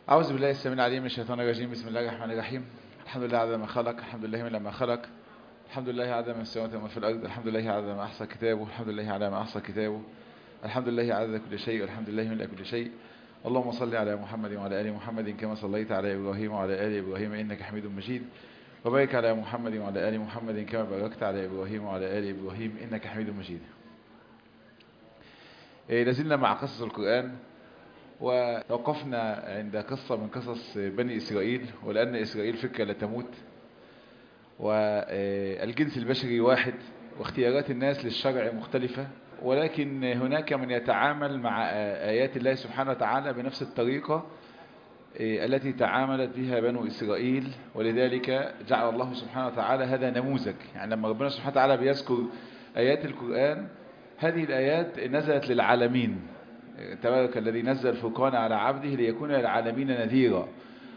أعوذ بالله السميع العليم من الشيطان الرجيم بسم الله الرحمن الرحيم الحمد لله عدد ما خلق الحمد لله من لما خلق الحمد لله عدد ما السماوات وما في الأرض الحمد لله عدد ما أحصى كتابه الحمد لله على ما أحصى كتابه الحمد لله عدد كل شيء والحمد لله من كل شيء اللهم صل على محمد وعلى آل محمد كما صليت على إبراهيم وعلى آل إبراهيم إنك حميد مجيد وبارك على محمد وعلى آل محمد كما باركت على إبراهيم وعلى آل إبراهيم إنك حميد مجيد لازلنا مع قصص القرآن وتوقفنا عند قصة من قصص بني إسرائيل ولأن إسرائيل فكرة لا تموت والجنس البشري واحد واختيارات الناس للشرع مختلفة ولكن هناك من يتعامل مع آيات الله سبحانه وتعالى بنفس الطريقة التي تعاملت بها بنو إسرائيل ولذلك جعل الله سبحانه وتعالى هذا نموذج يعني لما ربنا سبحانه وتعالى بيذكر آيات القرآن هذه الآيات نزلت للعالمين تبارك الذي نزل الفرقان على عبده ليكون للعالمين نذيرا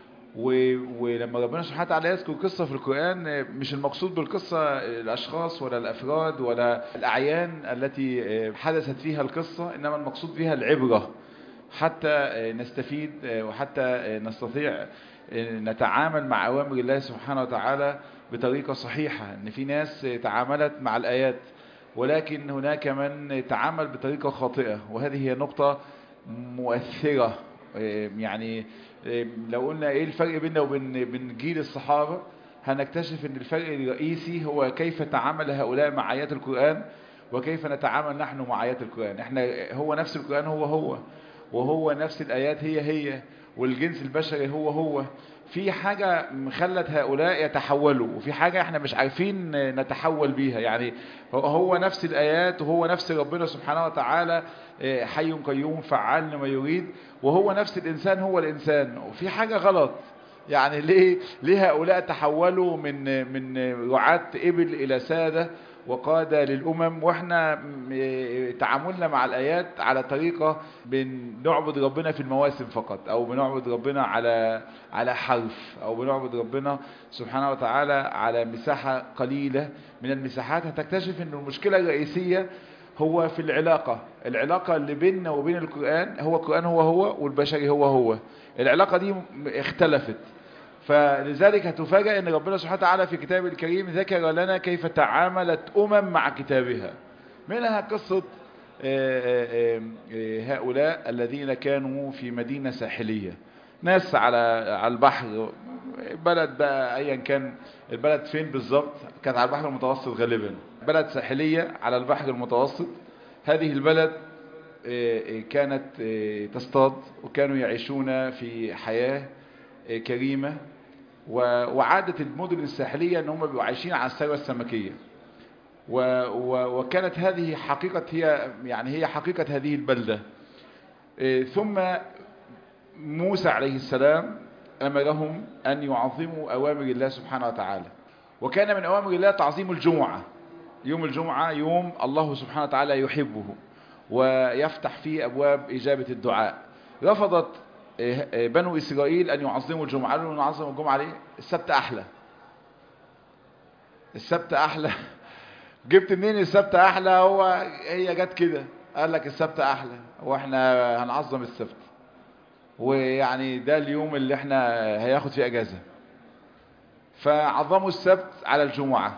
ولما ربنا سبحانه وتعالى يذكر قصة في القرآن مش المقصود بالقصة الأشخاص ولا الأفراد ولا الأعيان التي حدثت فيها القصة إنما المقصود بها العبرة حتى نستفيد وحتى نستطيع نتعامل مع أوامر الله سبحانه وتعالى بطريقة صحيحة إن في ناس تعاملت مع الآيات ولكن هناك من تعامل بطريقة خاطئة وهذه هي نقطة مؤثرة يعني لو قلنا ايه الفرق بيننا وبين بين جيل الصحابة هنكتشف ان الفرق الرئيسي هو كيف تعامل هؤلاء مع آيات القرآن وكيف نتعامل نحن مع آيات القرآن احنا هو نفس القرآن هو هو وهو نفس الآيات هي هي والجنس البشري هو هو في حاجة خلت هؤلاء يتحولوا وفي حاجة احنا مش عارفين نتحول بيها يعني هو نفس الآيات وهو نفس ربنا سبحانه وتعالى حي قيوم فعال لما يريد وهو نفس الإنسان هو الإنسان وفي حاجة غلط يعني ليه ليه هؤلاء تحولوا من من رعاة إبل إلى سادة وقادة للأمم وإحنا تعاملنا مع الآيات على طريقة بنعبد ربنا في المواسم فقط أو بنعبد ربنا على على حرف أو بنعبد ربنا سبحانه وتعالى على مساحة قليلة من المساحات هتكتشف أن المشكلة الرئيسية هو في العلاقة العلاقة اللي بيننا وبين القرآن هو القرآن هو هو والبشري هو هو العلاقة دي اختلفت فلذلك هتفاجأ ان ربنا سبحانه وتعالى في كتابه الكريم ذكر لنا كيف تعاملت أمم مع كتابها منها قصة هؤلاء الذين كانوا في مدينة ساحلية ناس على على البحر بلد بقى ايا كان البلد فين بالظبط كانت على البحر المتوسط غالبا بلد ساحلية على البحر المتوسط هذه البلد كانت تصطاد وكانوا يعيشون في حياة كريمة وعادة المدن الساحلية ان هم بيبقوا عايشين على الثروة السمكية وكانت هذه حقيقة هي يعني هي حقيقة هذه البلدة ثم موسى عليه السلام أمرهم أن يعظموا أوامر الله سبحانه وتعالى وكان من أوامر الله تعظيم الجمعة يوم الجمعة يوم الله سبحانه وتعالى يحبه ويفتح فيه أبواب إجابة الدعاء رفضت بنو إسرائيل أن يعظموا الجمعة قالوا نعظم الجمعة ليه السبت أحلى السبت أحلى جبت منين السبت أحلى هو هي جت كده قال لك السبت أحلى وإحنا هنعظم السبت ويعني ده اليوم اللي احنا هياخد فيه اجازة فعظموا السبت على الجمعة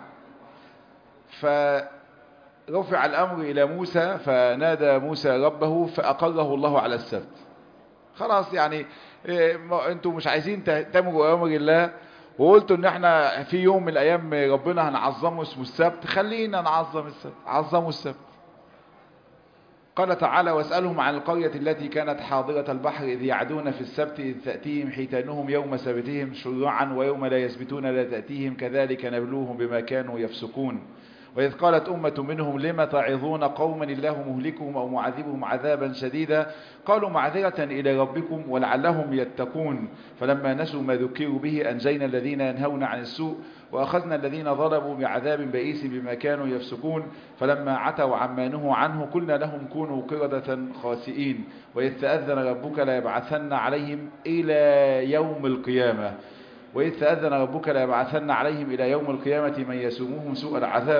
فرفع الامر الى موسى فنادى موسى ربه فاقره الله على السبت خلاص يعني انتوا مش عايزين تهتموا بامر الله وقلتوا ان احنا في يوم من الايام ربنا هنعظمه اسمه السبت خلينا نعظم السبت عظموا السبت قال تعالى واسألهم عن القرية التي كانت حاضرة البحر إذ يعدون في السبت إذ تأتيهم حيتانهم يوم سبتهم شرعا ويوم لا يسبتون لا تأتيهم كذلك نبلوهم بما كانوا يفسقون وإذ قالت أمة منهم لما تعظون قوما الله مهلكهم أو معذبهم عذابا شديدا قالوا معذرة إلى ربكم ولعلهم يتقون فلما نسوا ما ذكروا به أنجينا الذين ينهون عن السوء وأخذنا الذين ظلموا بعذاب بئيس بما كانوا يفسقون فلما عتوا عما نهوا عنه قلنا لهم كونوا قردة خاسئين وإذ تأذن ربك ليبعثن عليهم إلى يوم القيامة وإذ تأذن ربك ليبعثن عليهم إلى يوم القيامة من يسومهم سوء العذاب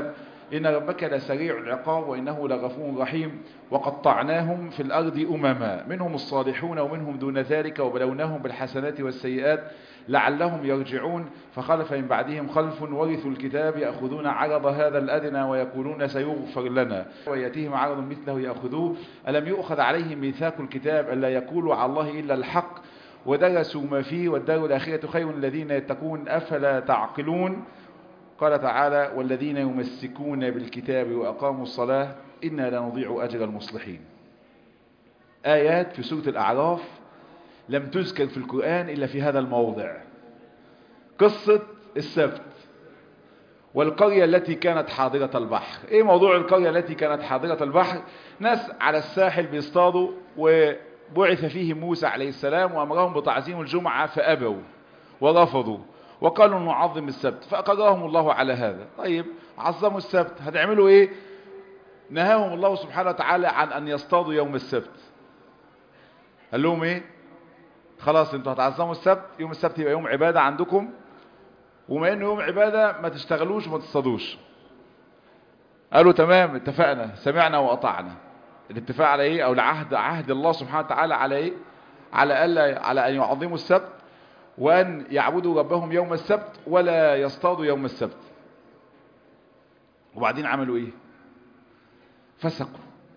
إن ربك لسريع العقاب وإنه لغفور رحيم وقطعناهم في الأرض أمما منهم الصالحون ومنهم دون ذلك وبلوناهم بالحسنات والسيئات لعلهم يرجعون فخلف من بعدهم خلف ورثوا الكتاب يأخذون عرض هذا الأدنى ويقولون سيغفر لنا ويأتيهم عرض مثله يأخذوه ألم يؤخذ عليهم ميثاق الكتاب ألا يقولوا على الله إلا الحق ودرسوا ما فيه والدار الآخرة خير الذين يتقون أفلا تعقلون قال تعالى والذين يمسكون بالكتاب وأقاموا الصلاة إنا لنضيع أجر المصلحين آيات في سورة الأعراف لم تذكر في القرآن إلا في هذا الموضع قصة السبت والقرية التي كانت حاضرة البحر ايه موضوع القرية التي كانت حاضرة البحر ناس على الساحل بيصطادوا وبعث فيهم موسى عليه السلام وأمرهم بتعظيم الجمعة فأبوا ورفضوا وقالوا نعظم السبت فأقرهم الله على هذا طيب عظموا السبت هتعملوا ايه نهاهم الله سبحانه وتعالى عن أن يصطادوا يوم السبت قال لهم ايه خلاص انتوا هتعظموا السبت يوم السبت يبقى يوم عبادة عندكم وما انه يوم عبادة ما تشتغلوش وما تصطادوش قالوا تمام اتفقنا سمعنا وأطعنا الاتفاق على ايه او العهد عهد الله سبحانه وتعالى على ايه على ألا على أن يعظموا السبت وأن يعبدوا ربهم يوم السبت ولا يصطادوا يوم السبت وبعدين عملوا ايه فسقوا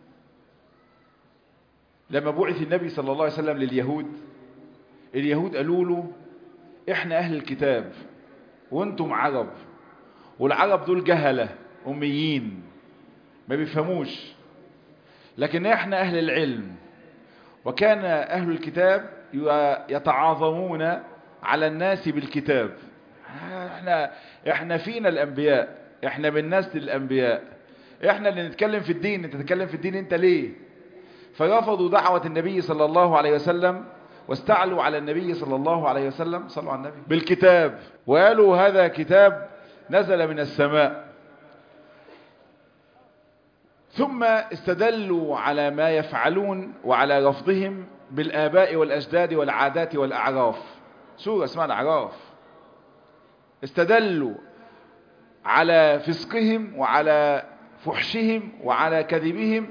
لما بعث النبي صلى الله عليه وسلم لليهود اليهود قالوا له احنا اهل الكتاب وانتم عرب والعرب دول جهلة اميين ما بيفهموش لكن احنا اهل العلم وكان اهل الكتاب يتعاظمون على الناس بالكتاب احنا احنا فينا الانبياء احنا من نسل الانبياء احنا اللي نتكلم في الدين انت تتكلم في الدين انت ليه فرفضوا دعوة النبي صلى الله عليه وسلم واستعلوا على النبي صلى الله عليه وسلم صلوا على النبي بالكتاب وقالوا هذا كتاب نزل من السماء ثم استدلوا على ما يفعلون وعلى رفضهم بالآباء والأجداد والعادات والأعراف سورة اسمها الأعراف استدلوا على فسقهم وعلى فحشهم وعلى كذبهم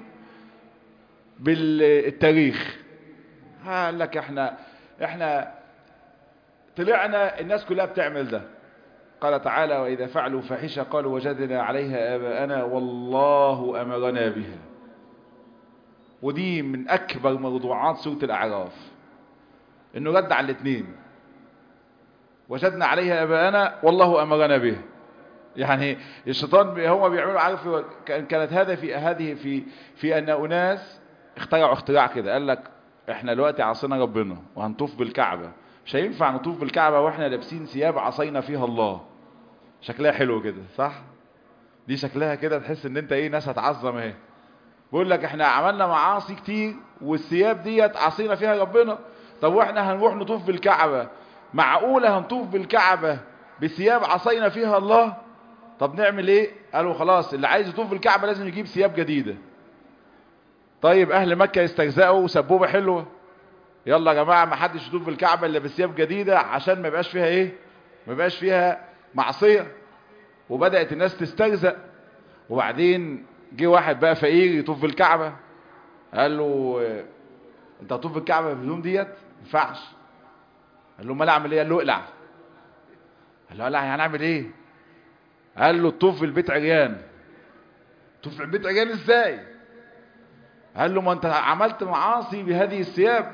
بالتاريخ قال لك احنا احنا طلعنا الناس كلها بتعمل ده قال تعالى وإذا فعلوا فاحشة قالوا وجدنا عليها آباءنا والله أمرنا بها ودي من أكبر موضوعات سورة الأعراف إنه رد على الاثنين وجدنا عليها آباءنا والله أمرنا بها يعني الشيطان هم بيعملوا عارف كانت هذا في هذه في في أن أناس اخترعوا اختراع كده قال لك احنا دلوقتي عصينا ربنا وهنطوف بالكعبة مش هينفع نطوف بالكعبة واحنا لابسين ثياب عصينا فيها الله شكلها حلو كده صح دي شكلها كده تحس ان انت ايه ناس هتعظم اهي بيقول لك احنا عملنا معاصي كتير والثياب ديت عصينا فيها ربنا طب واحنا هنروح نطوف بالكعبة معقولة هنطوف بالكعبة بثياب عصينا فيها الله طب نعمل ايه قالوا خلاص اللي عايز يطوف بالكعبة لازم يجيب ثياب جديدة طيب اهل مكة يستجزأوا وسبوبة حلوة يلا يا جماعة ما حدش يطوف بالكعبة الا بثياب جديدة عشان ما يبقاش فيها ايه ما يبقاش فيها معصية وبدأت الناس تستجزأ وبعدين جه واحد بقى فقير يطوف بالكعبة قال له انت هتطوف بالكعبة بالهدوم ديت ما ينفعش قال له امال اعمل ايه قال له اقلع قال له اقلع هنعمل ايه قال له طوف في البيت عريان طوف في البيت عريان ازاي قال له ما انت عملت معاصي بهذه الثياب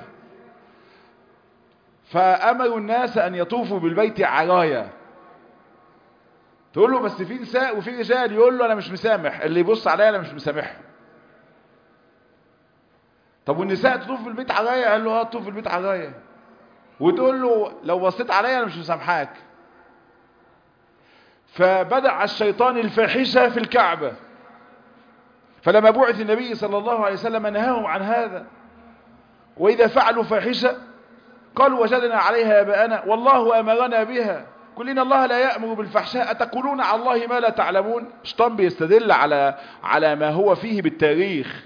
فامروا الناس ان يطوفوا بالبيت عرايا تقول له بس في نساء وفي رجال يقول له انا مش مسامح اللي يبص عليا انا مش مسامحه طب والنساء تطوف في البيت عرايا قال له اه تطوف في البيت عرايا وتقول له لو بصيت عليا انا مش مسامحاك فبدع الشيطان الفاحشة في الكعبة فلما بعث النبي صلى الله عليه وسلم نهاهم عن هذا وإذا فعلوا فاحشة قالوا وجدنا عليها آباءنا والله أمرنا بها قل إن الله لا يأمر بالفحشاء أتقولون على الله ما لا تعلمون شيطان بيستدل على على ما هو فيه بالتاريخ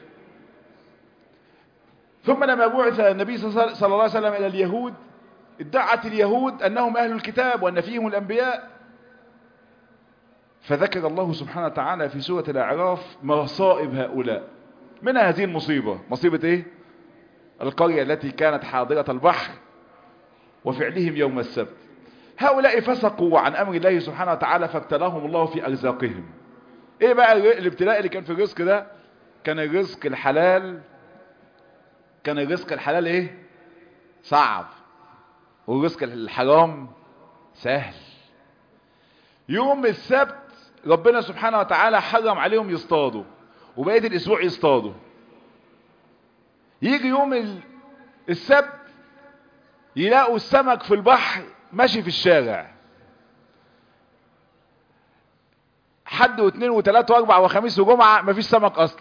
ثم لما بعث النبي صلى الله عليه وسلم إلى اليهود ادعت اليهود أنهم أهل الكتاب وأن فيهم الأنبياء فذكر الله سبحانه وتعالى في سورة الأعراف مصائب هؤلاء من هذه المصيبة مصيبة ايه القرية التي كانت حاضرة البحر وفعلهم يوم السبت هؤلاء فسقوا عن أمر الله سبحانه وتعالى فابتلاهم الله في أرزاقهم ايه بقى الابتلاء اللي كان في الرزق ده كان الرزق الحلال كان الرزق الحلال ايه صعب والرزق الحرام سهل يوم السبت ربنا سبحانه وتعالى حرم عليهم يصطادوا وبقية الاسبوع يصطادوا يجي يوم السبت يلاقوا السمك في البحر ماشي في الشارع حد واثنين وثلاثة واربعة وخميس وجمعة مفيش سمك اصلا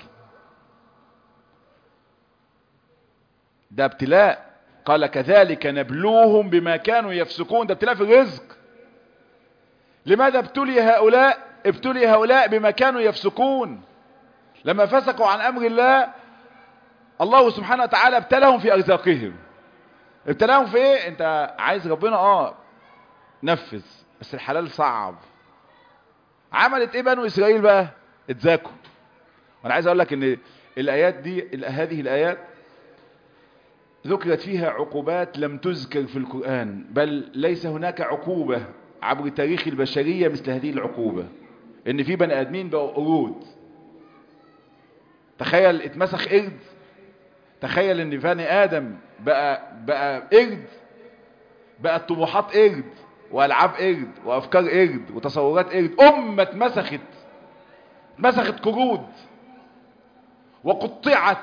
ده ابتلاء قال كذلك نبلوهم بما كانوا يفسقون ده ابتلاء في الرزق لماذا ابتلي هؤلاء ابتلي هؤلاء بما كانوا يفسقون لما فسقوا عن امر الله الله سبحانه وتعالى ابتلاهم في ارزاقهم ابتلاهم في ايه انت عايز ربنا اه نفذ بس الحلال صعب عملت ايه بنو اسرائيل بقى اتذاكوا وانا عايز اقول لك ان الايات دي هذه الايات ذكرت فيها عقوبات لم تذكر في القرآن بل ليس هناك عقوبة عبر تاريخ البشرية مثل هذه العقوبة ان في بني ادمين بقوا قرود تخيل اتمسخ قرد تخيل ان بني ادم بقى بقى قرد بقت طموحات قرد والعاب قرد وافكار قرد وتصورات قرد امه اتمسخت اتمسخت قرود وقطعت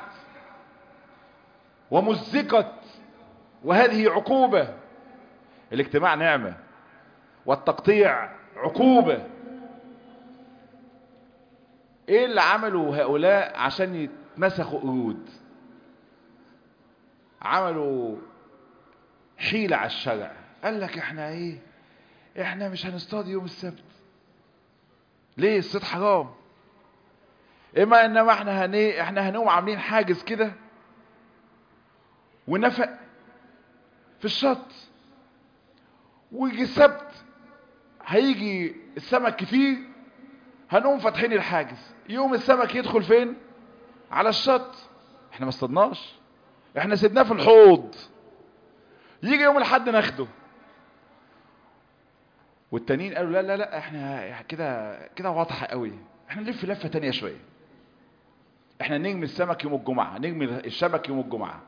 ومزقت وهذه عقوبة الاجتماع نعمة والتقطيع عقوبة ايه اللي عملوا هؤلاء عشان يتمسخوا قرود عملوا حيلة على الشرع قال لك احنا ايه احنا مش هنصطاد يوم السبت ليه الصيد حرام اما انما احنا هني احنا هنقوم عاملين حاجز كده ونفق في الشط ويجي السبت هيجي السمك كتير هنقوم فاتحين الحاجز يوم السمك يدخل فين على الشط احنا ما اصطدناش احنا سيبناه في الحوض يجي يوم الحد ناخده والتانيين قالوا لا لا لا احنا كده كده واضحه قوي احنا نلف لفه تانية شويه احنا نرمي السمك يوم الجمعه نرمي الشبك يوم الجمعه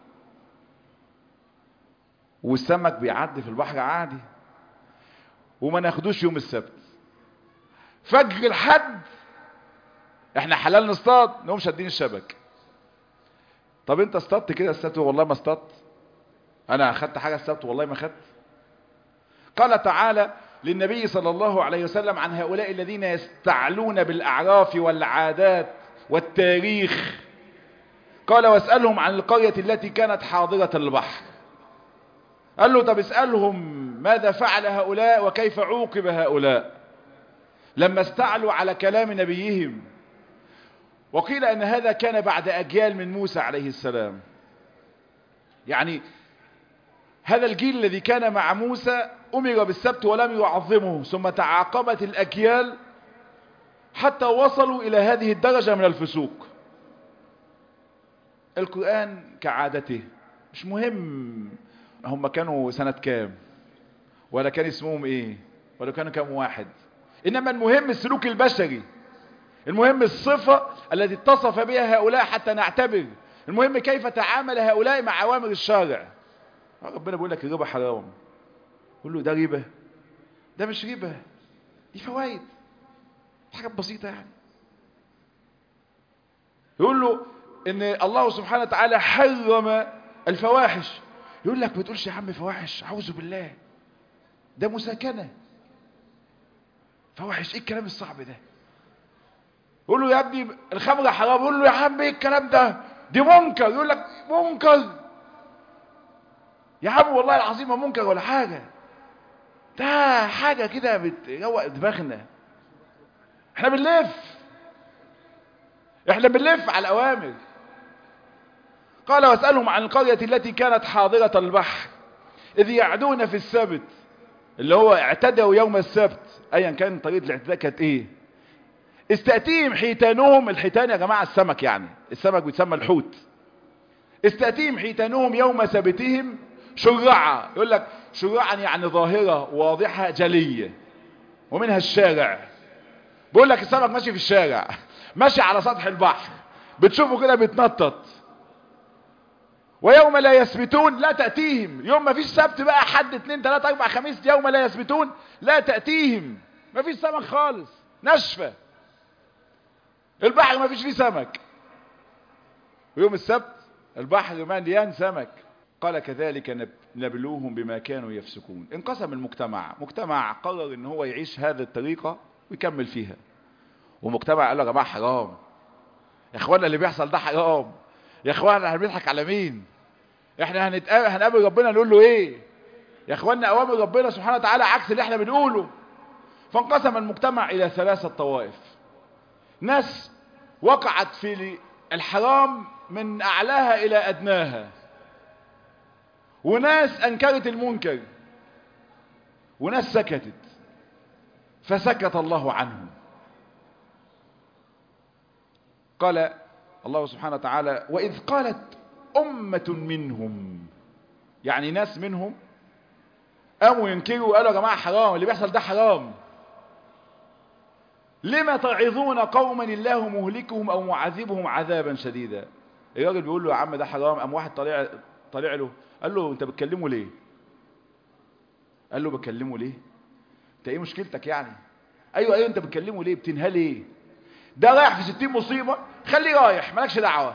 والسمك بيعدي في البحر عادي وما ناخدوش يوم السبت فجر الحد احنا حلال نصطاد نقوم شادين الشبك طب انت اصطادت كده السبت والله ما اصطادت انا اخدت حاجه السبت والله ما اخدت قال تعالى للنبي صلى الله عليه وسلم عن هؤلاء الذين يستعلون بالاعراف والعادات والتاريخ قال واسالهم عن القريه التي كانت حاضره البحر قال له طب اسألهم ماذا فعل هؤلاء وكيف عوقب هؤلاء لما استعلوا على كلام نبيهم وقيل ان هذا كان بعد اجيال من موسى عليه السلام يعني هذا الجيل الذي كان مع موسى امر بالسبت ولم يعظمه ثم تعاقبت الاجيال حتى وصلوا الى هذه الدرجة من الفسوق القرآن كعادته مش مهم هم كانوا سنة كام ولا كان اسمهم ايه ولا كانوا كام واحد انما المهم السلوك البشري المهم الصفة التي اتصف بها هؤلاء حتى نعتبر المهم كيف تعامل هؤلاء مع اوامر الشارع ربنا بيقول لك الربا حرام قول له ده ربا ده مش ربا دي فوائد حاجات بسيطة يعني يقول له ان الله سبحانه وتعالى حرم الفواحش يقول لك ما تقولش يا عم فواحش اعوذ بالله ده مساكنة فواحش ايه الكلام الصعب ده يقول له يا ابني الخمرة حرام يقول له يا عم ايه الكلام ده دي منكر يقول لك منكر يا عم والله العظيم ما منكر ولا حاجة ده حاجة كده بتروق دماغنا احنا بنلف احنا بنلف على الاوامر قال واسألهم عن القرية التي كانت حاضرة البحر إذ يعدون في السبت اللي هو اعتدوا يوم السبت أيا كان طريقة الاعتداء كانت إيه استأتيهم حيتانهم الحيتان يا جماعة السمك يعني السمك بيتسمى الحوت استأتيهم حيتانهم يوم سبتهم شرعا يقول لك شرعا يعني ظاهرة واضحة جلية ومنها الشارع بيقول لك السمك ماشي في الشارع ماشي على سطح البحر بتشوفه كده بيتنطط ويوم لا يثبتون لا تأتيهم يوم ما فيش سبت بقى حد اتنين تلاتة اربع خميس يوم لا يثبتون لا تأتيهم ما فيش سمك خالص نشفة البحر ما فيش فيه سمك ويوم السبت البحر مليان سمك قال كذلك نبلوهم بما كانوا يفسقون انقسم المجتمع مجتمع قرر ان هو يعيش هذه الطريقة ويكمل فيها ومجتمع قال له يا جماعة حرام يا اخوانا اللي بيحصل ده حرام يا اخوانا هنضحك على مين احنا هنتقابل هنقابل ربنا نقول له ايه يا اخوانا اوامر ربنا سبحانه وتعالى عكس اللي احنا بنقوله فانقسم المجتمع الى ثلاثة طوائف ناس وقعت في الحرام من اعلاها الى ادناها وناس انكرت المنكر وناس سكتت فسكت الله عنهم قال الله سبحانه وتعالى وإذ قالت أمة منهم يعني ناس منهم قاموا ينكروا وقالوا يا جماعة حرام اللي بيحصل ده حرام لما تعظون قوما الله مهلكهم أو معذبهم عذابا شديدا الراجل بيقول له يا عم ده حرام قام واحد طالع طالع له قال له انت بتكلمه ليه قال له بكلمه ليه انت ايه مشكلتك يعني ايوه ايوه انت بتكلمه ليه بتنهى ليه ده رايح في ستين مصيبة خليه رايح مالكش دعوة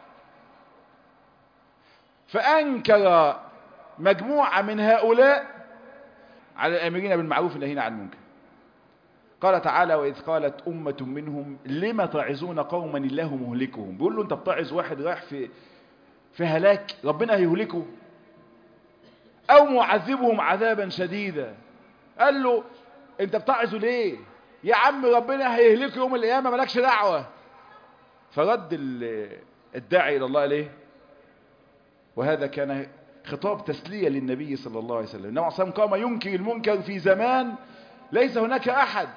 فأنكر مجموعة من هؤلاء على الأمرين بالمعروف النهيين عن المنكر قال تعالى وإذ قالت أمة منهم لما تعظون قوما الله مهلكهم بيقول له أنت بتعظ واحد رايح في في هلاك ربنا هيهلكه أو معذبهم عذابا شديدا قال له أنت بتعظه ليه يا عم ربنا هيهلك يوم القيامة مالكش دعوة فرد الداعي إلى الله عليه وهذا كان خطاب تسلية للنبي صلى الله عليه وسلم النبي عليه الصلاة قام ينكر المنكر في زمان ليس هناك أحد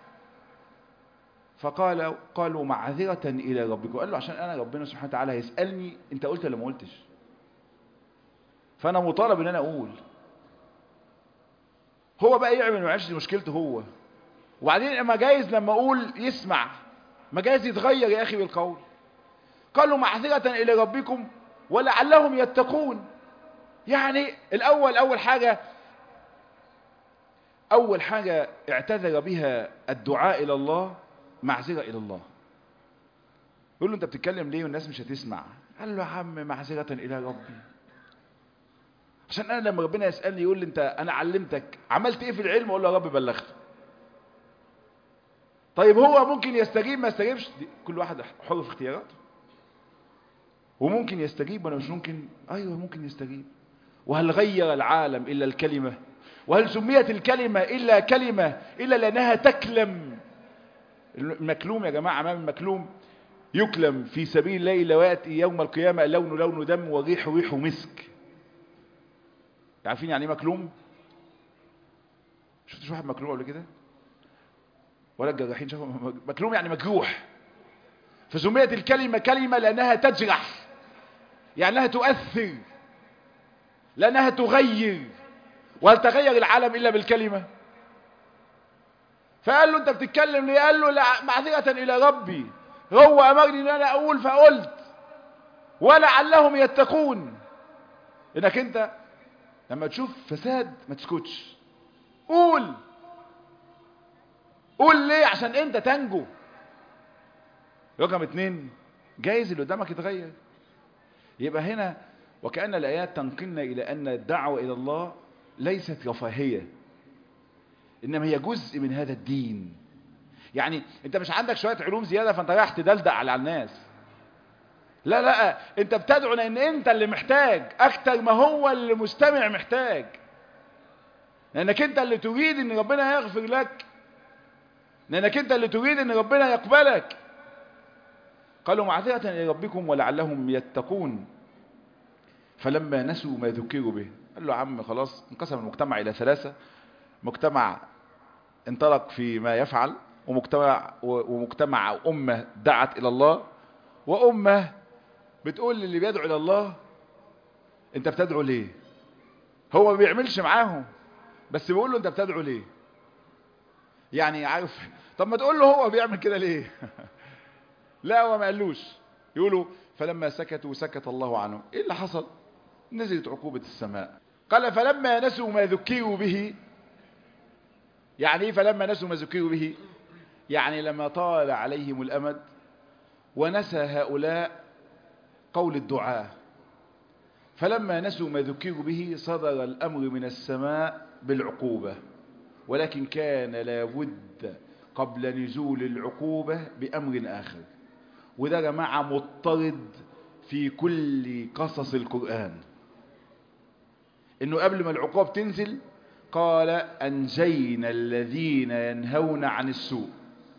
فقال قالوا معذرة إلى ربكم قال له عشان أنا ربنا سبحانه وتعالى هيسألني أنت قلت ولا ما قلتش فأنا مطالب أن أنا أقول هو بقى يعمل ما يعملش مشكلته هو وبعدين ما جايز لما اقول يسمع ما جايز يتغير يا اخي بالقول قالوا معذرة الى ربكم ولعلهم يتقون يعني الاول اول حاجة اول حاجة اعتذر بها الدعاء الى الله معذرة الى الله يقول له انت بتتكلم ليه والناس مش هتسمع قال له يا عم معذرة الى ربي عشان انا لما ربنا يسألني يقول لي انت انا علمتك عملت ايه في العلم اقول له يا رب بلغت طيب هو ممكن يستجيب ما يستجيبش كل واحد حر في اختياراته وممكن يستجيب ولا مش ممكن ايوه ممكن يستجيب وهل غير العالم الا الكلمة وهل سميت الكلمة الا كلمة الا لانها تكلم المكلوم يا جماعة امام المكلوم يكلم في سبيل الله الا وياتي يوم القيامة لون لون دم وريح ريح مسك عارفين يعني ايه مكلوم شفتش واحد مكلوم قبل كده ولا الجراحين شافوا مكلوم يعني مجروح فسميت الكلمة كلمة لأنها تجرح يعني أنها تؤثر لأنها تغير وهل تغير العالم إلا بالكلمة فقال له أنت بتتكلم ليه قال له معذرة إلى ربي هو أمرني أن أنا أقول فقلت ولعلهم يتقون إنك أنت لما تشوف فساد ما تسكتش قول قول ليه عشان انت تنجو رقم اتنين جايز اللي قدامك يتغير يبقى هنا وكأن الآيات تنقلنا إلى أن الدعوة إلى الله ليست رفاهية إنما هي جزء من هذا الدين يعني انت مش عندك شوية علوم زيادة فانت رايح تدلدق على الناس لا لا انت بتدعو لان انت اللي محتاج اكتر ما هو اللي مستمع محتاج لانك انت اللي تريد ان ربنا يغفر لك لانك انت اللي تريد ان ربنا يقبلك قالوا معذرة الى ربكم ولعلهم يتقون فلما نسوا ما ذكروا به قال له عم خلاص انقسم المجتمع الى ثلاثة مجتمع انطلق في ما يفعل ومجتمع ومجتمع أو أمة دعت إلى الله وأمة بتقول للي بيدعو إلى الله أنت بتدعو ليه هو ما بيعملش معاهم بس بيقول له أنت بتدعو ليه يعني عارف طب ما تقول له هو بيعمل كده ليه لا هو ما قالوش يقولوا فلما سكتوا سكت الله عنهم ايه اللي حصل نزلت عقوبة السماء قال فلما نسوا ما ذكروا به يعني ايه فلما نسوا ما ذكروا به يعني لما طال عليهم الامد ونسى هؤلاء قول الدعاء فلما نسوا ما ذكروا به صدر الامر من السماء بالعقوبة ولكن كان لابد قبل نزول العقوبة بأمر آخر وده جماعة مضطرد في كل قصص القرآن انه قبل ما العقوبة تنزل قال أنجينا الذين ينهون عن السوء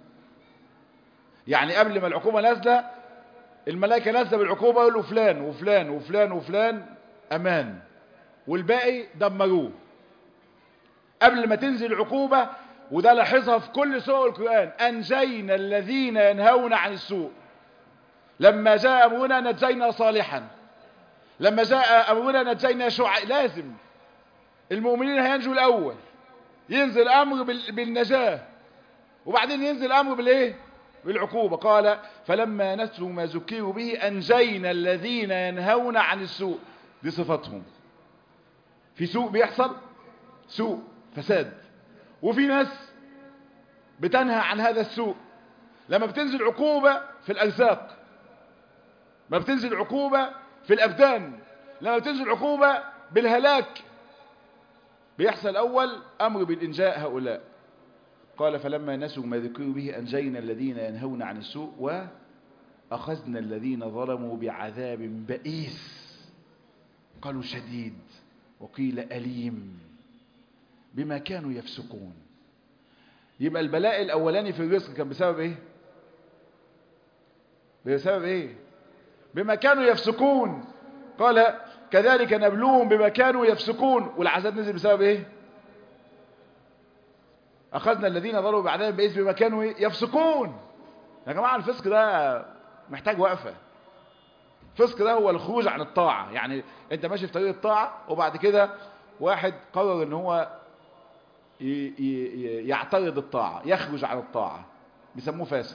يعني قبل ما العقوبة نازلة الملائكة نازلة بالعقوبة يقولوا فلان وفلان وفلان وفلان أمان والباقي دمروه قبل ما تنزل العقوبة وده لاحظها في كل سور القرآن أنجينا الذين ينهون عن السوء لما جاء أمرنا نجينا صالحا لما جاء أمرنا نجينا شعع لازم المؤمنين هينجوا الأول ينزل أمر بالنجاة وبعدين ينزل أمر بالإيه بالعقوبة قال فلما نسوا ما ذكروا به أنجينا الذين ينهون عن السوء دي صفتهم في سوء بيحصل سوء فساد وفي ناس بتنهى عن هذا السوء لما بتنزل عقوبة في الأرزاق ما بتنزل عقوبة في الأبدان لما بتنزل عقوبة بالهلاك بيحصل أول أمر بالإنجاء هؤلاء قال فلما نسوا ما ذكروا به أنجينا الذين ينهون عن السوء وأخذنا الذين ظلموا بعذاب بئيس قالوا شديد وقيل أليم بما كانوا يفسقون يبقى البلاء الأولاني في الرزق كان بسبب إيه بسبب إيه بما كانوا يفسقون قال كذلك نبلوهم بما كانوا يفسقون والعذاب نزل بسبب ايه اخذنا الذين ظلوا بعذاب بئس بما كانوا يفسقون يا جماعه الفسق ده محتاج وقفه الفسق ده هو الخروج عن الطاعه يعني انت ماشي في طريق الطاعه وبعد كده واحد قرر ان هو يعترض الطاعه يخرج عن الطاعه بيسموه فاسق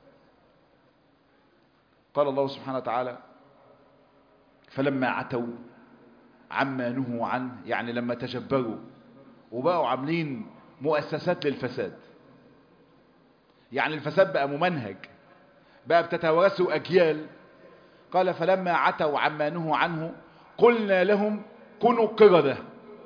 قال الله سبحانه وتعالى فلما عتوا عما نهوا عنه يعني لما تجبروا وبقوا عاملين مؤسسات للفساد يعني الفساد بقى ممنهج بقى بتتوارثوا أجيال قال فلما عتوا عما نهوا عنه قلنا لهم كونوا قردة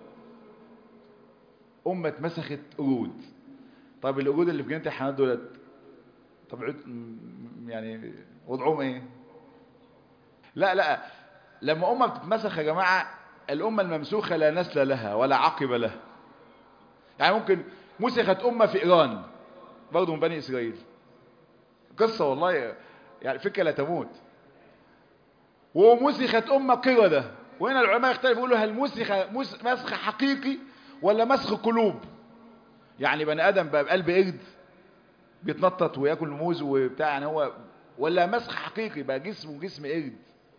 أمة مسخت قرود طب القرود اللي في جنة الحيوانات دولت طب يعني وضعهم ايه لا لا لما أمة بتتمسخ يا جماعة الأمة الممسوخة لا نسل لها ولا عقب لها يعني ممكن مسخت أمة في إيران برضه من بني إسرائيل قصة والله يعني فكرة لا تموت ومسخت أمة قردة وهنا العلماء يختلفوا يقولوا هل مسخ مسخ حقيقي ولا مسخ قلوب يعني بني آدم بقى بقلب قرد بيتنطط وياكل موز وبتاع يعني هو ولا مسخ حقيقي بقى جسمه جسم قرد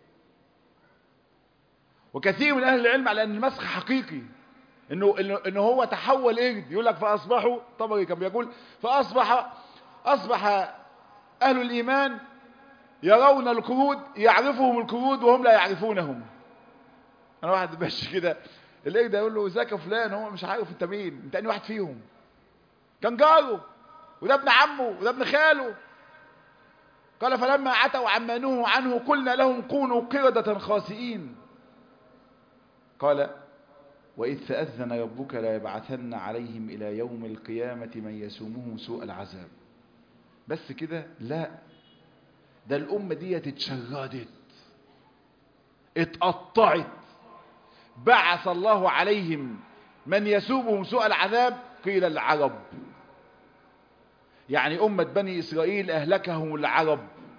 وكثير من اهل العلم على ان المسخ حقيقي انه انه, إنه هو تحول قرد يقول لك فاصبحوا طبري كان بيقول فاصبح اصبح اهل الايمان يرون القرود يعرفهم القرود وهم لا يعرفونهم انا واحد ماشي كده القرد يقول له ازيك يا فلان هو مش عارف انت مين انت انهي واحد فيهم كان جاره وده ابن عمه وده ابن خاله قال فلما عتوا عما نهوا عنه قلنا لهم كونوا قردة خاسئين قال وإذ تأذن ربك لا يبعثن عليهم إلى يوم القيامة من يسومهم سوء العذاب بس كده لا ده الأمة دي اتشردت اتقطعت بعث الله عليهم من يسومهم سوء العذاب قيل العرب يعني أمة بني إسرائيل أهلكهم العرب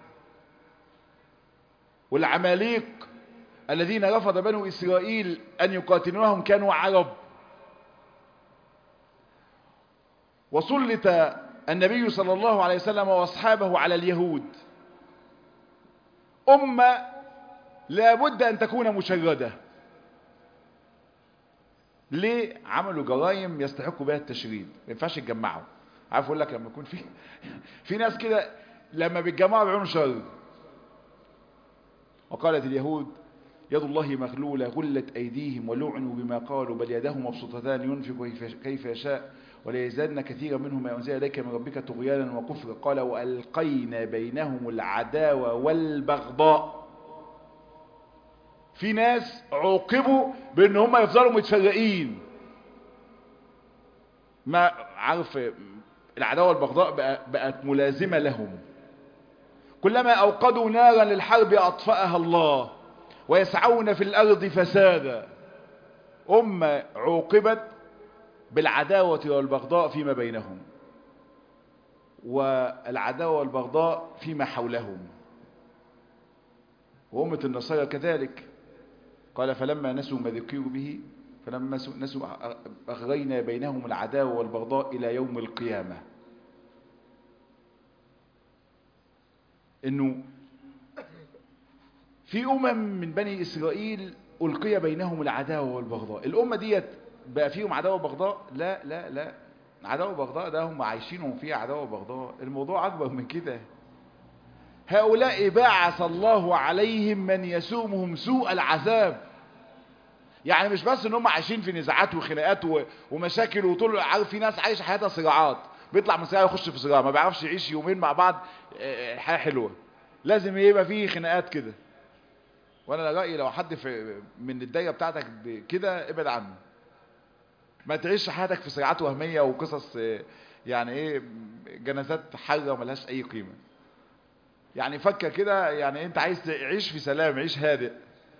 والعماليق الذين رفض بنو إسرائيل أن يقاتلوهم كانوا عرب وسلط النبي صلى الله عليه وسلم واصحابه على اليهود أمة لابد أن تكون مشردة ليه عملوا جرائم يستحقوا بها التشريد ما ينفعش يتجمعوا عارف اقول لك لما يكون في في ناس كده لما بيتجمعوا بيعملوا شر وقالت اليهود يد الله مغلولة غلت أيديهم ولعنوا بما قالوا بل يداه مبسوطتان ينفق كيف يشاء وليزدادن كثيرا منهم ما أنزل إليك من ربك طغيانا وكفرا قال وألقينا بينهم العداوة والبغضاء في ناس عوقبوا بأن هم يفضلوا متفرقين ما عارف العداوة والبغضاء بقت ملازمة لهم كلما أوقدوا نارا للحرب أطفأها الله ويسعون في الأرض فسادا أمة عوقبت بالعداوة والبغضاء فيما بينهم والعداوة والبغضاء فيما حولهم وأمة النصارى كذلك قال فلما نسوا ما ذكروا به فلما نسوا أغرينا بينهم العداوة والبغضاء إلى يوم القيامة إنه في أمم من بني إسرائيل ألقي بينهم العداوة والبغضاء الأمة ديت بقى فيهم عداوة وبغضاء لا لا لا عداوة وبغضاء ده هم عايشين فيها عداوة وبغضاء الموضوع أكبر من كده هؤلاء بعث الله عليهم من يسومهم سوء العذاب يعني مش بس ان هم عايشين في نزاعات وخناقات ومشاكل وطول عارف في ناس عايشه حياتها صراعات بيطلع من صراع يخش في صراع ما بيعرفش يعيش يومين مع بعض الحياه حلوه لازم يبقى فيه خناقات كده وانا رايي لو حد في من الدايره بتاعتك كده ابعد عنه ما تعيش حياتك في صراعات وهميه وقصص يعني ايه جنازات حره ملهاش اي قيمه يعني فكر كده يعني انت عايز تعيش في سلام عيش هادئ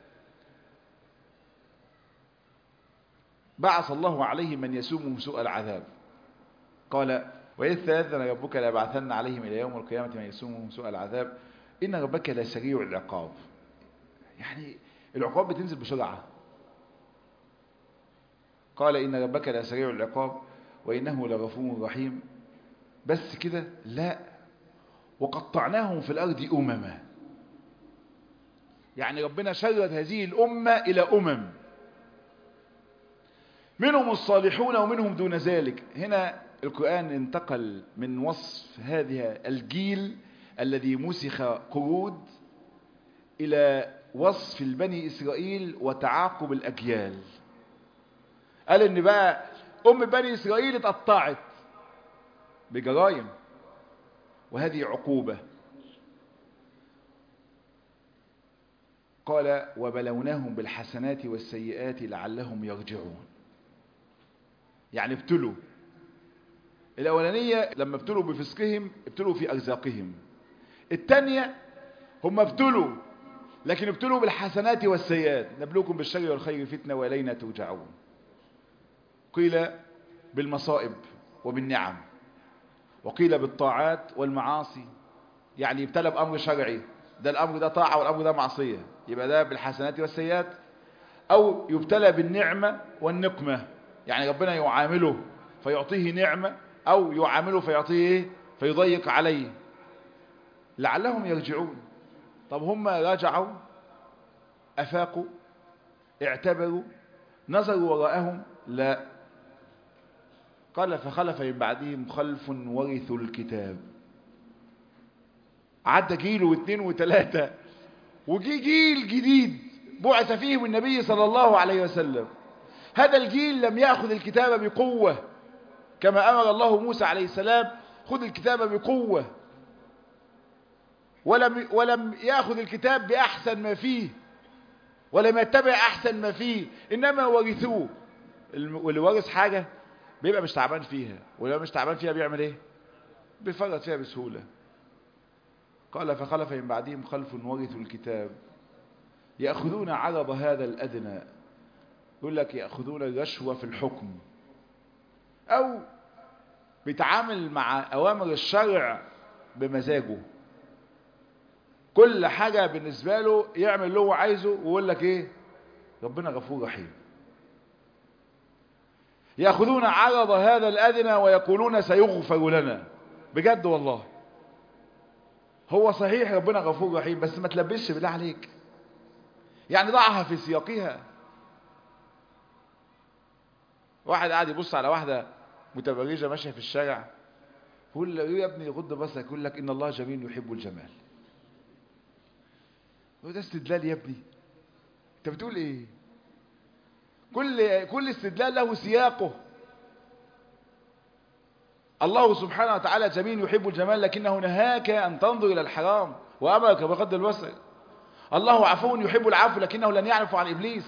بعث الله عليهم من يسومهم سوء العذاب قال وإذ تأذن ربك لبعثن عليهم إلى يوم القيامة من يسومهم سوء العذاب إن ربك لسريع العقاب يعني العقاب بتنزل بسرعة قال إن ربك لسريع العقاب وإنه لغفور رحيم بس كده لا وقطعناهم في الأرض أمما يعني ربنا شرد هذه الأمة إلى أمم منهم الصالحون ومنهم دون ذلك هنا القرآن انتقل من وصف هذه الجيل الذي مسخ قرود إلى وصف البني إسرائيل وتعاقب الأجيال قال إن بقى أم بني إسرائيل اتقطعت بجرائم وهذه عقوبة قال وبلوناهم بالحسنات والسيئات لعلهم يرجعون يعني ابتلوا الأولانية لما ابتلوا بفسقهم ابتلوا في أرزاقهم الثانية هم ابتلوا لكن ابتلوا بالحسنات والسيئات نبلوكم بالشر والخير فتنة وإلينا ترجعون قيل بالمصائب وبالنعم وقيل بالطاعات والمعاصي يعني يبتلى بأمر شرعي ده الأمر ده طاعة والأمر ده معصية يبقى ده بالحسنات والسيئات أو يبتلى بالنعمة والنقمة يعني ربنا يعامله فيعطيه نعمة أو يعامله فيعطيه إيه؟ فيضيق عليه لعلهم يرجعون طب هم رجعوا أفاقوا اعتبروا نظروا وراءهم لا قال فخلف من بعدهم خلف ورثوا الكتاب عدى جيل واثنين وثلاثة وجي جيل جديد بعث فيهم النبي صلى الله عليه وسلم هذا الجيل لم يأخذ الكتاب بقوة كما أمر الله موسى عليه السلام خذ الكتاب بقوة ولم, ولم يأخذ الكتاب بأحسن ما فيه ولم يتبع أحسن ما فيه إنما ورثوه واللي ورث حاجة بيبقى مش تعبان فيها ولو مش تعبان فيها بيعمل ايه بيفرط فيها بسهولة قال فخلف من بعدهم خلف ورثوا الكتاب يأخذون عرض هذا الأدنى يقول لك يأخذون الرشوة في الحكم أو بيتعامل مع أوامر الشرع بمزاجه كل حاجة بالنسبة له يعمل اللي هو عايزه ويقول لك ايه ربنا غفور رحيم يأخذون عرض هذا الأدنى ويقولون سيغفر لنا بجد والله هو صحيح ربنا غفور رحيم بس ما تلبسش بالله عليك يعني ضعها في سياقها واحد قاعد يبص على واحدة متبرجة ماشية في الشارع يقول له يا ابني غض بصرك يقول لك ان الله جميل يحب الجمال ده استدلال يا ابني انت بتقول ايه كل كل استدلال له سياقه الله سبحانه وتعالى جميل يحب الجمال لكنه نهاك أن تنظر إلى الحرام وأمرك بغض البصر الله عفو يحب العفو لكنه لن يعرف عن إبليس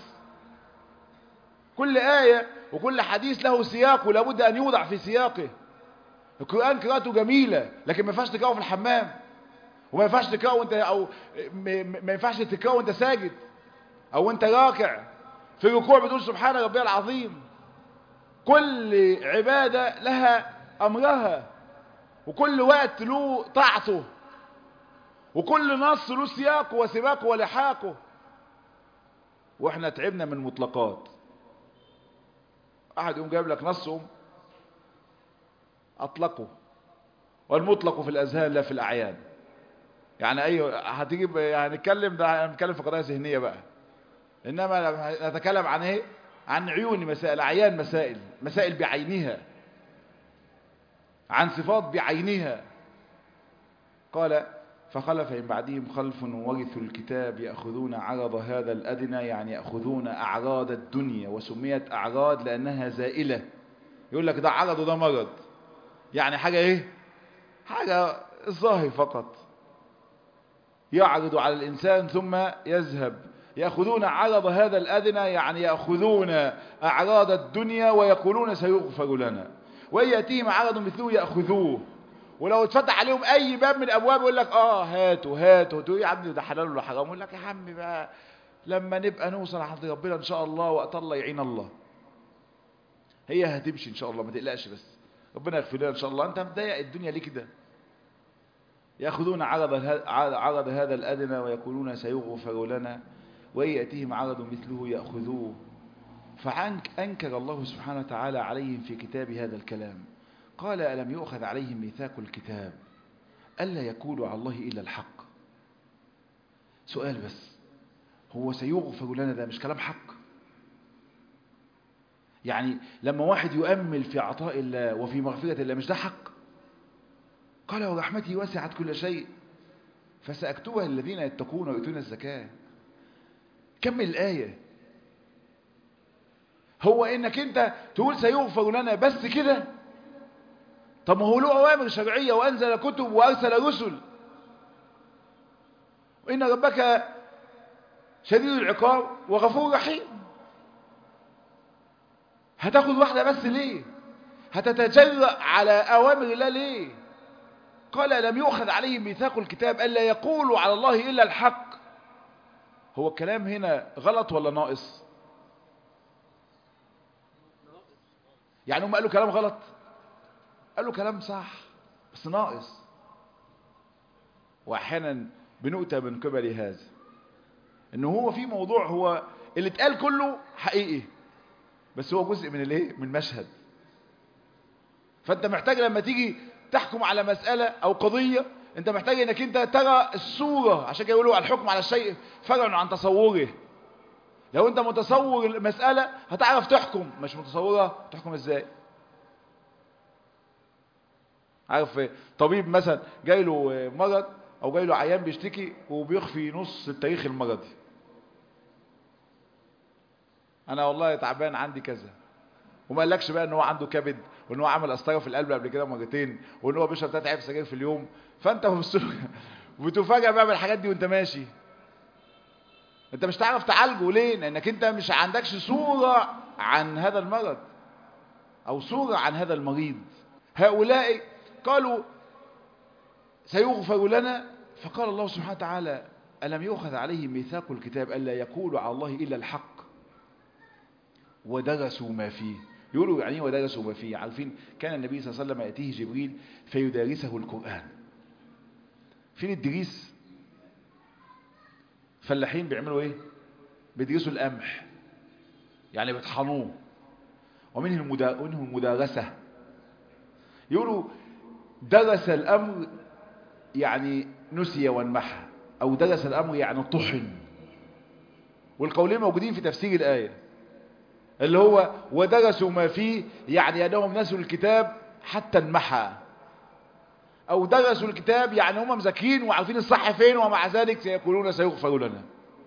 كل آية وكل حديث له سياق ولابد أن يوضع في سياقه القرآن قراءته جميلة لكن ما ينفعش تقرأه في الحمام وما ينفعش تقرأه وانت أو ما ينفعش تقرأه وانت ساجد أو وانت راكع في الركوع بتقول سبحان ربي العظيم كل عبادة لها أمرها وكل وقت له طاعته وكل نص له سياقه وسباقه ولحاقه واحنا تعبنا من المطلقات احد يقوم جايب لك نصهم اطلقه والمطلق في الاذهان لا في الاعيان يعني اي هتيجي هنتكلم ده هنتكلم في قضايا ذهنيه بقى انما نتكلم عن ايه عن عيون مسائل اعيان مسائل مسائل بعينها عن صفات بعينها قال فخلف من بعدهم خلف ورثوا الكتاب يأخذون عرض هذا الأدنى يعني يأخذون أعراض الدنيا وسميت أعراض لأنها زائلة يقول لك ده عرض وده مرض يعني حاجة ايه حاجة الظاهر فقط يعرض على الإنسان ثم يذهب يأخذون عرض هذا الأدنى يعني يأخذون أعراض الدنيا ويقولون سيغفر لنا وإن يأتيهم عرض مثله يأخذوه ولو اتفتح عليهم أي باب من الأبواب يقول لك آه هاتوا هاتوا تقول يا عم ده حلال ولا حرام يقول لك يا عم بقى لما نبقى نوصل عند ربنا إن شاء الله وقت الله يعين الله هي هتمشي إن شاء الله ما تقلقش بس ربنا يغفر لنا إن شاء الله أنت مضايق الدنيا ليه كده يأخذون عرض عرض هذا الأدنى ويقولون سيغفر لنا وإن يأتيهم عرض مثله يأخذوه فأنكر الله سبحانه وتعالى عليهم في كتاب هذا الكلام قال ألم يؤخذ عليهم ميثاق الكتاب ألا يقولوا على الله إلا الحق سؤال بس هو سيغفر لنا ده مش كلام حق يعني لما واحد يؤمل في عطاء الله وفي مغفرة الله مش ده حق قال ورحمتي وسعت كل شيء فسأكتبها الذين يتقون ويؤتون الزكاة كمل الآية هو انك انت تقول سيغفر لنا بس كده طب ما هو له اوامر شرعية وانزل كتب وارسل رسل وان ربك شديد العقاب وغفور رحيم هتاخد واحدة بس ليه هتتجرأ على اوامر الله ليه قال لم يؤخذ عليهم ميثاق الكتاب ألا يقولوا على الله إلا الحق هو الكلام هنا غلط ولا ناقص يعني هم قالوا كلام غلط قالوا كلام صح بس ناقص واحيانا بنؤتى من قبل هذا ان هو في موضوع هو اللي اتقال كله حقيقي بس هو جزء من الايه من مشهد فانت محتاج لما تيجي تحكم على مسألة او قضية انت محتاج انك انت ترى الصورة عشان كده يقولوا الحكم على الشيء فرع عن تصوره لو انت متصور المسألة هتعرف تحكم مش متصورة تحكم ازاي عارف طبيب مثلا جاي له مرض او جاي له عيان بيشتكي وبيخفي نص التاريخ المرضي انا والله تعبان عندي كذا وما قالكش بقى ان هو عنده كبد وان هو عمل قسطره في القلب قبل كده مرتين وان هو بيشرب ثلاث علب سجاير في اليوم فانت بتفاجئ بقى بالحاجات دي وانت ماشي انت مش تعرف تعالجه ليه لانك انت مش عندكش صورة عن هذا المرض او صورة عن هذا المريض هؤلاء قالوا سيغفر لنا فقال الله سبحانه وتعالى ألم يؤخذ عليهم ميثاق الكتاب ألا يقولوا على الله إلا الحق ودرسوا ما فيه يقولوا يعني ودرسوا ما فيه عارفين كان النبي صلى الله عليه وسلم يأتيه جبريل فيدارسه القرآن فين الدريس فلاحين بيعملوا ايه بيدرسوا القمح يعني بيطحنوه ومنهم المدارسة يقولوا درس الأمر يعني نسي وانمحى أو درس الأمر يعني طحن والقولين موجودين في تفسير الآية اللي هو ودرسوا ما فيه يعني أنهم نسوا الكتاب حتى انمحى أو درسوا الكتاب يعني هم مذاكرين وعارفين الصح فين ومع ذلك سيقولون سيغفر لنا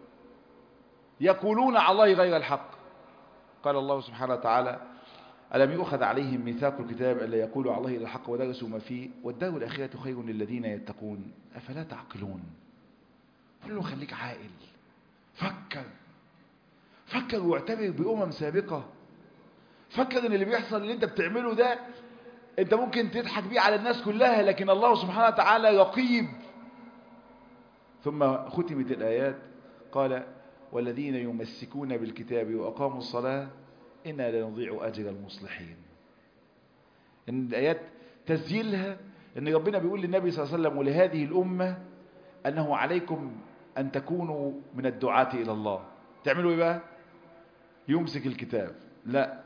يقولون على الله غير الحق قال الله سبحانه وتعالى ألم يؤخذ عليهم ميثاق الكتاب ألا يقولوا على الله إلا الحق ودرسوا ما فيه والدار الآخرة خير للذين يتقون أفلا تعقلون قل له خليك عاقل فكر فكر واعتبر بأمم سابقة فكر ان اللي بيحصل اللي انت بتعمله ده انت ممكن تضحك بيه على الناس كلها لكن الله سبحانه وتعالى رقيب ثم ختمت الآيات قال والذين يمسكون بالكتاب وأقاموا الصلاة إنا لنضيع أجر المصلحين إن الآيات تسجيلها إن ربنا بيقول للنبي صلى الله عليه وسلم ولهذه الأمة أنه عليكم أن تكونوا من الدعاة إلى الله تعملوا إيه بقى يمسك الكتاب لا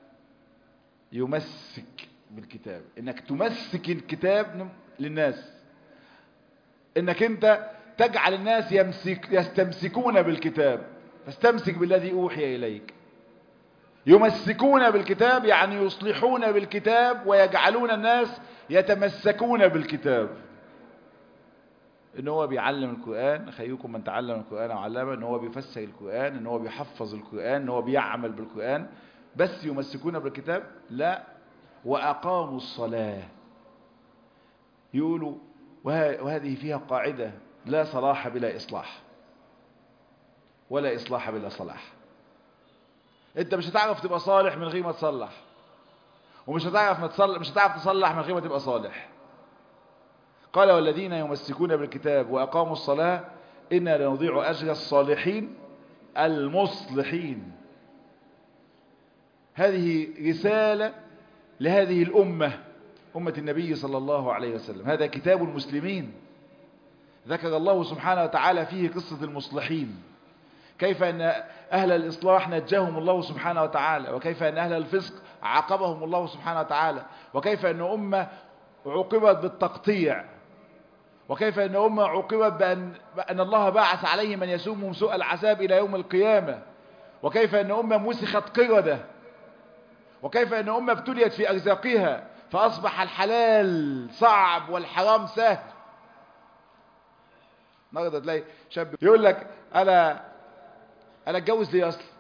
يمسك بالكتاب إنك تمسك الكتاب للناس إنك أنت تجعل الناس يمسك يستمسكون بالكتاب فاستمسك بالذي أوحي إليك يمسكون بالكتاب يعني يصلحون بالكتاب ويجعلون الناس يتمسكون بالكتاب ان هو بيعلم القرآن خيركم من تعلم القرآن وعلمه ان هو بيفسر القرآن ان هو بيحفظ القرآن ان هو بيعمل بالقرآن بس يمسكون بالكتاب لا وأقاموا الصلاة يقولوا وهذه فيها قاعدة لا صلاح بلا إصلاح ولا إصلاح بلا صلاح انت مش هتعرف تبقى صالح من غير ما تصلح ومش هتعرف ما تصلح مش هتعرف تصلح من غير ما تبقى صالح قال والذين يمسكون بالكتاب وأقاموا الصلاة إنا لنضيع أجر الصالحين المصلحين هذه رسالة لهذه الأمة أمة النبي صلى الله عليه وسلم هذا كتاب المسلمين ذكر الله سبحانه وتعالى فيه قصة المصلحين كيف أن أهل الإصلاح نجاهم الله سبحانه وتعالى وكيف أن أهل الفسق عاقبهم الله سبحانه وتعالى وكيف أن أمة عوقبت بالتقطيع وكيف أن أمة عوقبت بأن, بأن الله بعث عليهم من يسومهم سوء العذاب إلى يوم القيامة وكيف أن أمة مسخت قردة وكيف أن أمة ابتليت في أرزاقها فأصبح الحلال صعب والحرام سهل النهارده تلاقي شاب يقول لك انا انا اتجوز ليه اصلا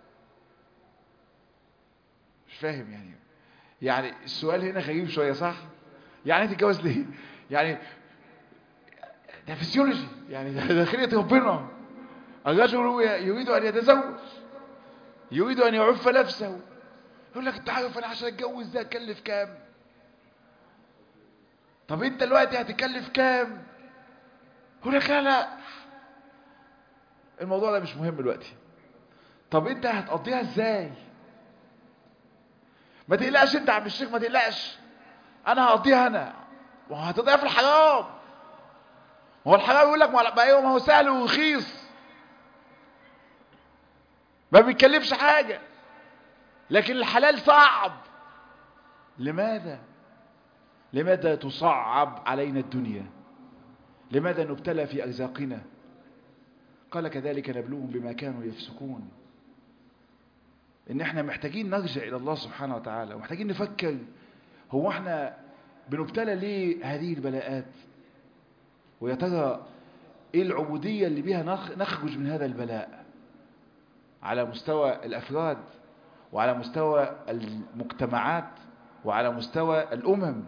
مش فاهم يعني يعني السؤال هنا غريب شويه صح يعني انت تتجوز ليه يعني ده فسيولوجي يعني ده خلقه ربنا الرجل يريد ان يتزوج يريد ان يعف نفسه يقول لك انت عارف انا عشان اتجوز ده اكلف كام طب انت دلوقتي هتكلف كام يقول لك لا لا الموضوع ده مش مهم دلوقتي طب انت هتقضيها ازاي ما تقلقش انت عم الشيخ ما تقلقش انا هقضيها انا وهتضيع في الحرام هو الحرام يقول لك ما ايوه ما هو سهل ورخيص ما بيتكلفش حاجه لكن الحلال صعب لماذا لماذا تصعب علينا الدنيا لماذا نبتلى في أرزاقنا قال كذلك نبلوهم بما كانوا يفسقون ان احنا محتاجين نرجع الى الله سبحانه وتعالى ومحتاجين نفكر هو احنا بنبتلى ليه هذه البلاءات ويا ترى ايه العبودية اللي بيها نخرج من هذا البلاء على مستوى الافراد وعلى مستوى المجتمعات وعلى مستوى الامم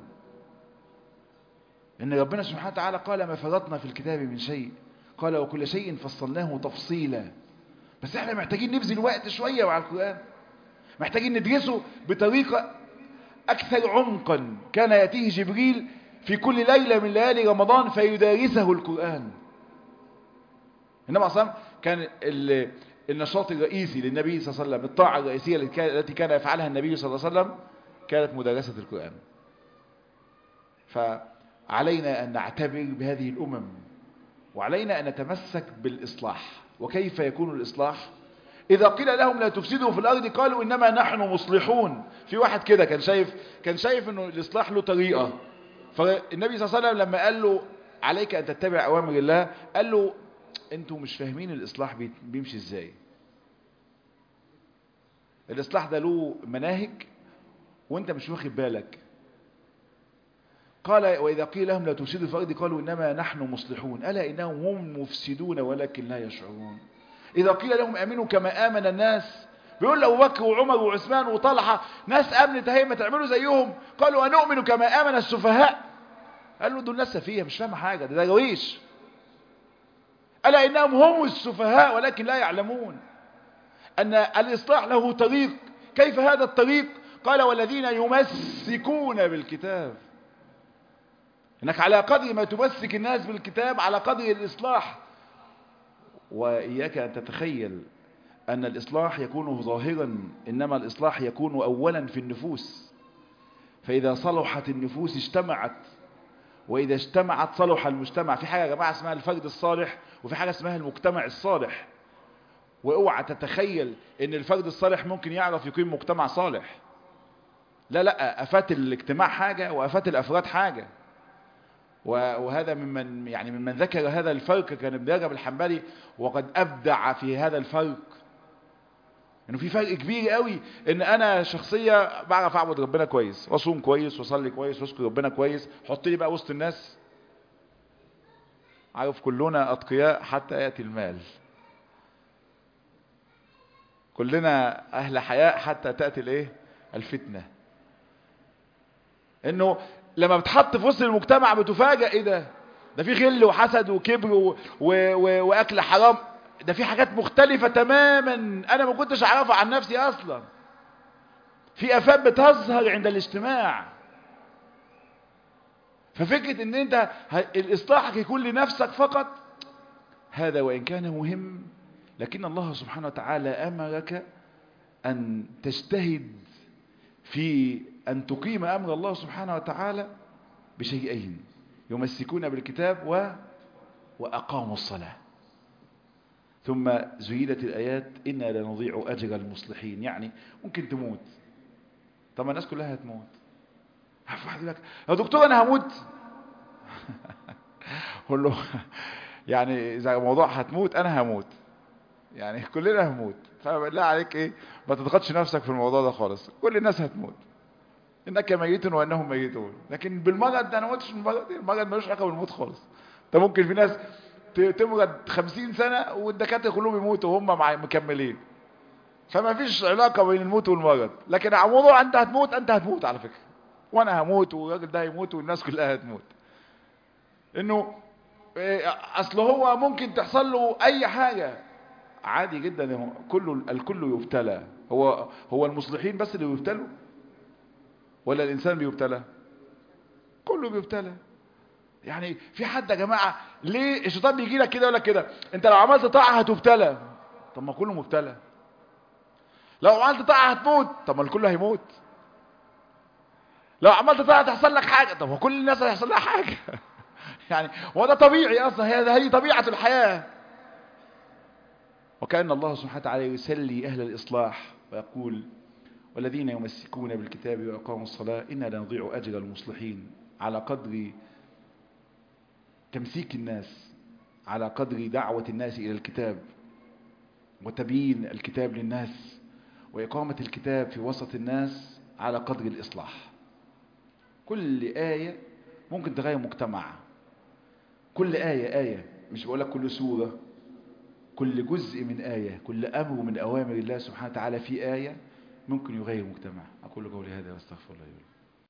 ان ربنا سبحانه وتعالى قال ما فرطنا في الكتاب من شيء قال وكل شيء فصلناه تفصيلا بس احنا محتاجين نبذل وقت شوية مع القرآن محتاجين ندرسه بطريقة اكثر عمقا كان يأتيه جبريل في كل ليلة من ليالي رمضان فيدارسه القرآن انما اصلا كان النشاط الرئيسي للنبي صلى الله عليه وسلم الطاعة الرئيسية التي كان يفعلها النبي صلى الله عليه وسلم كانت مدارسة القرآن فعلينا أن نعتبر بهذه الأمم وعلينا أن نتمسك بالإصلاح وكيف يكون الإصلاح إذا قيل لهم لا تفسدوا في الأرض قالوا إنما نحن مصلحون في واحد كده كان شايف كان شايف إنه الإصلاح له طريقة فالنبي صلى الله عليه وسلم لما قال له عليك أن تتبع أوامر الله قال له انتوا مش فاهمين الإصلاح بي- بيمشي ازاي الإصلاح ده له مناهج وانت مش واخد بالك قال وإذا قيل لهم لا تفسدوا في الأرض قالوا إنما نحن مصلحون ألا إنهم هم مفسدون ولكن لا يشعرون إذا قيل لهم آمنوا كما آمن الناس بيقول له أبو بكر وعمر وعثمان وطلحة ناس أمنت هي ما تعملوا زيهم قالوا أنؤمن كما آمن السفهاء قال له دول ناس سفيه مش فاهمة حاجة ده درويش ألا إنهم هم السفهاء ولكن لا يعلمون أن الإصلاح له طريق كيف هذا الطريق قال والذين يمسكون بالكتاب انك على قدر ما تمسك الناس بالكتاب على قدر الإصلاح وإياك أن تتخيل أن الإصلاح يكون ظاهرا إنما الإصلاح يكون أولا في النفوس فإذا صلحت النفوس اجتمعت وإذا اجتمعت صلح المجتمع في حاجة يا جماعة اسمها الفرد الصالح وفي حاجة اسمها المجتمع الصالح واوعى تتخيل ان الفرد الصالح ممكن يعرف يقيم مجتمع صالح لا لا افات الاجتماع حاجة وافات الافراد حاجة وهذا ممن يعني ممن ذكر هذا الفرق كان ابن رجب الحنبلي وقد ابدع في هذا الفرق انه في فرق كبير قوي ان انا شخصية بعرف اعبد ربنا كويس واصوم كويس واصلي كويس واذكر ربنا كويس حط لي بقى وسط الناس عارف كلنا اتقياء حتى ياتي المال كلنا اهل حياء حتى تاتي الايه الفتنه انه لما بتحط في وسط المجتمع بتفاجئ ايه ده ده في غل وحسد وكبر و... و... و... واكل حرام ده في حاجات مختلفة تماما انا ما كنتش اعرفها عن نفسي اصلا في افات بتظهر عند الاجتماع ففكرة ان انت الاصلاحك يكون لنفسك فقط هذا وان كان مهم لكن الله سبحانه وتعالى امرك ان تجتهد في ان تقيم امر الله سبحانه وتعالى بشيئين يمسكون بالكتاب و واقاموا الصلاه ثم زيدت الآيات إنا لنضيع أجر المصلحين يعني ممكن تموت طب الناس كلها هتموت واحد يقول لك يا دكتور أنا هموت قول له يعني إذا الموضوع هتموت أنا هموت يعني كلنا هموت فبالله عليك إيه ما تضغطش نفسك في الموضوع ده خالص كل الناس هتموت إنك ميت وأنهم ميتون لكن بالمرض ده أنا ما قلتش المرض المرض ملوش علاقة بالموت خالص ده ممكن في ناس تمرض خمسين سنة والدكاترة كلهم يموتوا وهم مكملين فما فيش علاقة بين الموت والمرض لكن موضوع انت هتموت انت هتموت على فكرة وانا هموت والراجل ده هيموت والناس كلها هتموت انه اصل هو ممكن تحصل له اي حاجة عادي جدا كله الكل يبتلى هو هو المصلحين بس اللي بيبتلوا ولا الانسان بيبتلى كله بيبتلى يعني في حد يا جماعة ليه الشيطان بيجي لك كده ولا كده انت لو عملت طاعة هتبتلى طب ما كله مبتلى لو عملت طاعة هتموت طب ما الكل هيموت لو عملت طاعة تحصل لك حاجة طب ما كل الناس هيحصل لها حاجة يعني هو ده طبيعي اصلا هي هذه طبيعة الحياة وكأن الله سبحانه وتعالى يسلي اهل الاصلاح ويقول والذين يمسكون بالكتاب ويقاموا الصلاة إنا لنضيع أجر المصلحين على قدر تمسيك الناس على قدر دعوة الناس إلى الكتاب وتبيين الكتاب للناس وإقامة الكتاب في وسط الناس على قدر الإصلاح كل آية ممكن تغير مجتمع كل آية آية مش بقول لك كل سورة كل جزء من آية كل أمر من أوامر الله سبحانه وتعالى في آية ممكن يغير مجتمع أقول قولي هذا واستغفر الله لي